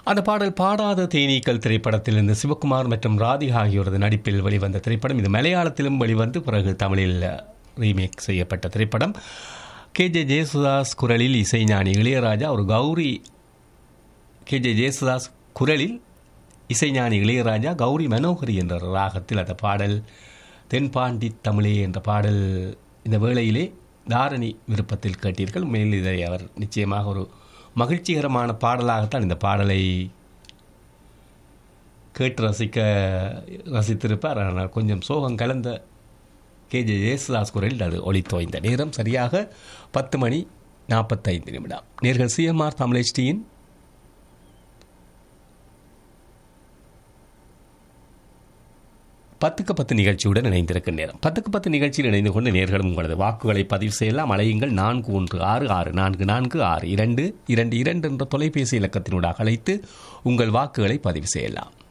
அந்த பாடல் பாடாத தேனீக்கள் திரைப்படத்திலிருந்து சிவகுமார் மற்றும் ராதிகா ஆகியோரது நடிப்பில் வெளிவந்த திரைப்படம் இது மலையாளத்திலும் வெளிவந்து பிறகு தமிழில் ரீமேக் செய்யப்பட்ட திரைப்படம் கே ஜே ஜேசுதாஸ் குரலில் இசைஞானி இளையராஜா ஒரு கௌரி கே ஜே ஜேசுதாஸ் குரலில் இசைஞானி இளையராஜா கௌரி மனோகரி என்ற ராகத்தில் அந்த பாடல் தென்பாண்டி தமிழே என்ற பாடல் இந்த வேளையிலே தாரணி விருப்பத்தில் கேட்டீர்கள் மேல் இதை அவர் நிச்சயமாக ஒரு மகிழ்ச்சிகரமான பாடலாகத்தான் இந்த பாடலை கேட்டு ரசிக்க ரசித்திருப்பார் ஆனால் கொஞ்சம் சோகம் கலந்த கே ஜே ஜேசுதாஸ் குரலில் அது ஒளித்தோய்ந்த நேரம் சரியாக பத்து மணி நாற்பத்தைந்து நிமிடம் நேர்கள் சிஎம்ஆர் தமிழ்ச்சியின் பத்துக்கு பத்து நிகழ்ச்சியுடன் இணைந்திருக்கும் நேரம் பத்துக்கு பத்து நிகழ்ச்சியில் இணைந்து கொண்டு நேர்களும் உங்களது வாக்குகளை பதிவு செய்யலாம் அலையுங்கள் நான்கு ஒன்று ஆறு ஆறு நான்கு நான்கு ஆறு இரண்டு இரண்டு இரண்டு என்ற தொலைபேசி இலக்கத்தினூடாக அழைத்து உங்கள் வாக்குகளை பதிவு செய்யலாம்